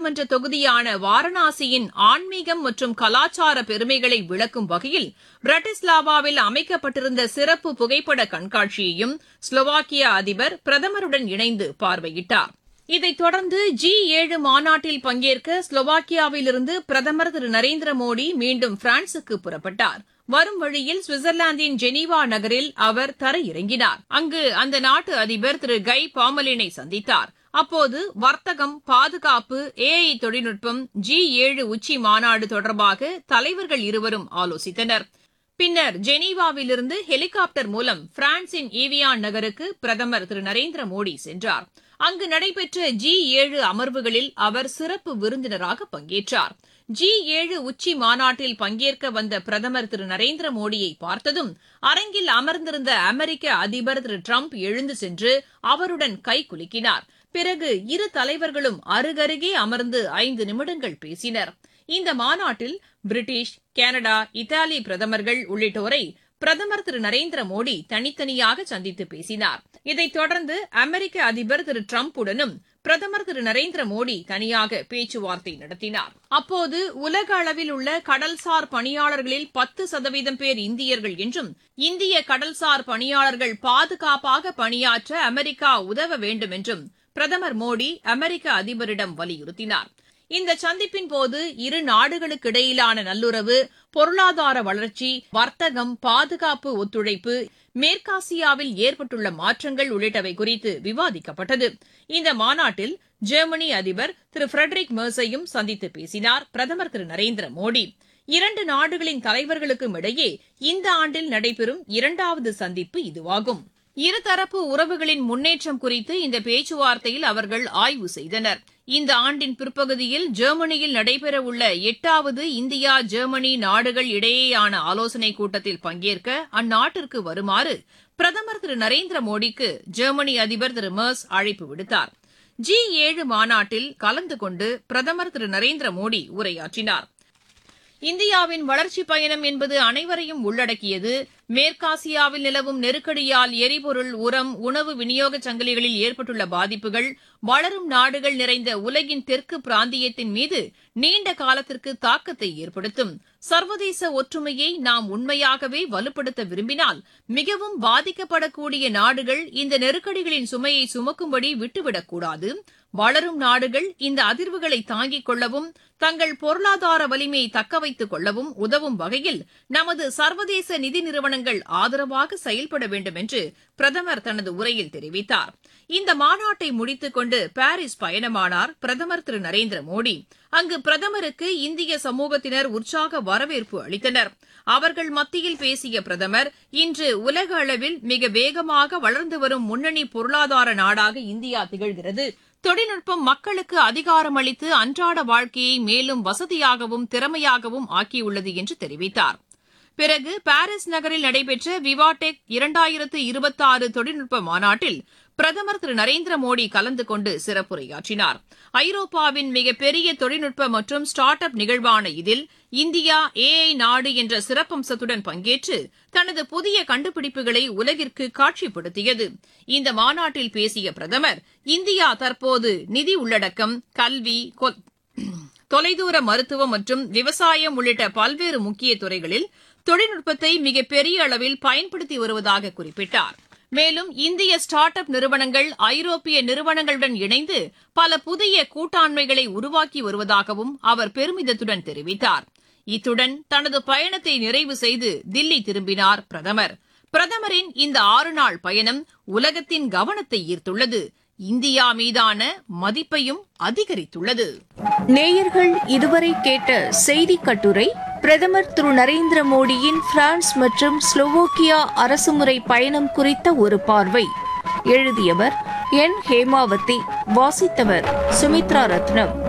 நாடாளுமன்ற தொகுதியான வாரணாசியின் ஆன்மீகம் மற்றும் கலாச்சார பெருமைகளை விளக்கும் வகையில் பிரட்டிஸ்லாவாவில் அமைக்கப்பட்டிருந்த சிறப்பு புகைப்பட கண்காட்சியையும் ஸ்லோவாக்கியா அதிபர் பிரதமருடன் இணைந்து பார்வையிட்டார் இதைத் தொடர்ந்து ஜி ஏழு மாநாட்டில் பங்கேற்க ஸ்லோவாக்கியாவிலிருந்து பிரதமர் திரு நரேந்திர மோடி மீண்டும் பிரான்சுக்கு புறப்பட்டார் வரும் வழியில் சுவிட்சர்லாந்தின் ஜெனீவா நகரில் அவர் தரையிறங்கினார் அங்கு அந்த நாட்டு அதிபர் திரு கை பாமலினை சந்தித்தார் அப்போது வர்த்தகம் பாதுகாப்பு ஏஐ தொழில்நுட்பம் ஜி ஏழு உச்சி மாநாடு தொடர்பாக தலைவர்கள் இருவரும் ஆலோசித்தனர் பின்னர் ஜெனீவாவிலிருந்து ஹெலிகாப்டர் மூலம் பிரான்சின் ஈவியான் நகருக்கு பிரதமர் திரு நரேந்திர மோடி சென்றார் அங்கு நடைபெற்ற ஜி ஏழு அமர்வுகளில் அவர் சிறப்பு விருந்தினராக பங்கேற்றார் ஜி ஏழு உச்சி மாநாட்டில் பங்கேற்க வந்த பிரதமர் திரு நரேந்திர மோடியை பார்த்ததும் அரங்கில் அமர்ந்திருந்த அமெரிக்க அதிபர் திரு டிரம்ப் எழுந்து சென்று அவருடன் கைகுலுக்கினார் பிறகு இரு தலைவர்களும் அருகருகே அமர்ந்து ஐந்து நிமிடங்கள் பேசினர் இந்த மாநாட்டில் பிரிட்டிஷ் கனடா இத்தாலி பிரதமர்கள் உள்ளிட்டோரை பிரதமர் திரு நரேந்திர மோடி தனித்தனியாக சந்தித்து பேசினார் இதைத் தொடர்ந்து அமெரிக்க அதிபர் திரு டிரம்புடனும் பிரதமர் திரு நரேந்திர மோடி தனியாக பேச்சுவார்த்தை நடத்தினார் அப்போது உலக அளவில் உள்ள கடல்சார் பணியாளர்களில் பத்து சதவீதம் பேர் இந்தியர்கள் என்றும் இந்திய கடல்சார் பணியாளர்கள் பாதுகாப்பாக பணியாற்ற அமெரிக்கா உதவ வேண்டும் என்றும் பிரதமர் மோடி அமெரிக்க அதிபரிடம் வலியுறுத்தினார் இந்த சந்திப்பின் போது இரு நாடுகளுக்கிடையிலான நல்லுறவு பொருளாதார வளர்ச்சி வர்த்தகம் பாதுகாப்பு ஒத்துழைப்பு மேற்காசியாவில் ஏற்பட்டுள்ள மாற்றங்கள் உள்ளிட்டவை குறித்து விவாதிக்கப்பட்டது இந்த மாநாட்டில் ஜெர்மனி அதிபர் திரு ஃபிரெட்ரிக் மெர்ஸையும் சந்தித்து பேசினார் பிரதமர் திரு நரேந்திர மோடி இரண்டு நாடுகளின் தலைவர்களுக்கும் இடையே இந்த ஆண்டில் நடைபெறும் இரண்டாவது சந்திப்பு இதுவாகும் இருதரப்பு உறவுகளின் முன்னேற்றம் குறித்து இந்த பேச்சுவார்த்தையில் அவர்கள் ஆய்வு செய்தனர் இந்த ஆண்டின் பிற்பகுதியில் ஜெர்மனியில் நடைபெறவுள்ள எட்டாவது இந்தியா ஜெர்மனி நாடுகள் இடையேயான ஆலோசனைக் கூட்டத்தில் பங்கேற்க அந்நாட்டிற்கு வருமாறு பிரதமர் திரு நரேந்திர மோடிக்கு ஜெர்மனி அதிபர் திரு மெர்ஸ் அழைப்பு விடுத்தார் ஜி ஏழு மாநாட்டில் கலந்து கொண்டு பிரதமர் திரு நரேந்திர மோடி உரையாற்றினார் இந்தியாவின் வளர்ச்சிப் பயணம் என்பது அனைவரையும் உள்ளடக்கியது மேற்காசியாவில் நிலவும் நெருக்கடியால் எரிபொருள் உரம் உணவு விநியோக சங்கிலிகளில் ஏற்பட்டுள்ள பாதிப்புகள் வளரும் நாடுகள் நிறைந்த உலகின் தெற்கு பிராந்தியத்தின் மீது நீண்ட காலத்திற்கு தாக்கத்தை ஏற்படுத்தும் சர்வதேச ஒற்றுமையை நாம் உண்மையாகவே வலுப்படுத்த விரும்பினால் மிகவும் பாதிக்கப்படக்கூடிய நாடுகள் இந்த நெருக்கடிகளின் சுமையை சுமக்கும்படி விட்டுவிடக்கூடாது வளரும் நாடுகள் இந்த அதிர்வுகளை தாங்கிக் கொள்ளவும் தங்கள் பொருளாதார வலிமையை தக்க வைத்துக் கொள்ளவும் உதவும் வகையில் நமது சர்வதேச நிதி நிறுவனங்கள் ஆதரவாக செயல்பட வேண்டும் என்று பிரதமர் தனது உரையில் தெரிவித்தார் இந்த மாநாட்டை முடித்துக் கொண்டு பாரிஸ் பயணமானார் பிரதமர் திரு நரேந்திர மோடி அங்கு பிரதமருக்கு இந்திய சமூகத்தினர் உற்சாக வரவேற்பு அளித்தனர் அவர்கள் மத்தியில் பேசிய பிரதமர் இன்று உலக அளவில் மிக வேகமாக வளர்ந்து வரும் முன்னணி பொருளாதார நாடாக இந்தியா திகழ்கிறது தொழில்நுட்பம் மக்களுக்கு அதிகாரம் அளித்து அன்றாட வாழ்க்கையை மேலும் வசதியாகவும் திறமையாகவும் ஆக்கியுள்ளது என்று தெரிவித்தார் பிறகு பாரிஸ் நகரில் நடைபெற்ற விவாடெக் இரண்டாயிரத்து இருபத்தாறு தொழில்நுட்ப மாநாட்டில் பிரதமர் திரு நரேந்திர மோடி கலந்து கொண்டு சிறப்புரையாற்றினார் ஐரோப்பாவின் மிகப்பெரிய தொழில்நுட்ப மற்றும் ஸ்டார்ட் அப் நிகழ்வான இதில் இந்தியா ஏஐ நாடு என்ற சிறப்பம்சத்துடன் பங்கேற்று தனது புதிய கண்டுபிடிப்புகளை உலகிற்கு காட்சிப்படுத்தியது இந்த மாநாட்டில் பேசிய பிரதமர் இந்தியா தற்போது நிதி உள்ளடக்கம் கல்வி தொலைதூர மருத்துவம் மற்றும் விவசாயம் உள்ளிட்ட பல்வேறு முக்கிய துறைகளில் தொழில்நுட்பத்தை மிகப்பெரிய அளவில் பயன்படுத்தி வருவதாக குறிப்பிட்டார் மேலும் இந்திய ஸ்டார்ட் அப் நிறுவனங்கள் ஐரோப்பிய நிறுவனங்களுடன் இணைந்து பல புதிய கூட்டாண்மைகளை உருவாக்கி வருவதாகவும் அவர் பெருமிதத்துடன் தெரிவித்தார் இத்துடன் தனது பயணத்தை நிறைவு செய்து தில்லி திரும்பினார் பிரதமர் பிரதமரின் இந்த ஆறு நாள் பயணம் உலகத்தின் கவனத்தை ஈர்த்துள்ளது இந்தியா மீதான மதிப்பையும் அதிகரித்துள்ளது நேயர்கள் இதுவரை கேட்ட செய்தி கட்டுரை பிரதமர் திரு நரேந்திர மோடியின் பிரான்ஸ் மற்றும் ஸ்லோவோக்கியா அரசுமுறை பயணம் குறித்த ஒரு பார்வை எழுதியவர் என் ஹேமாவதி வாசித்தவர் சுமித்ரா ரத்னம்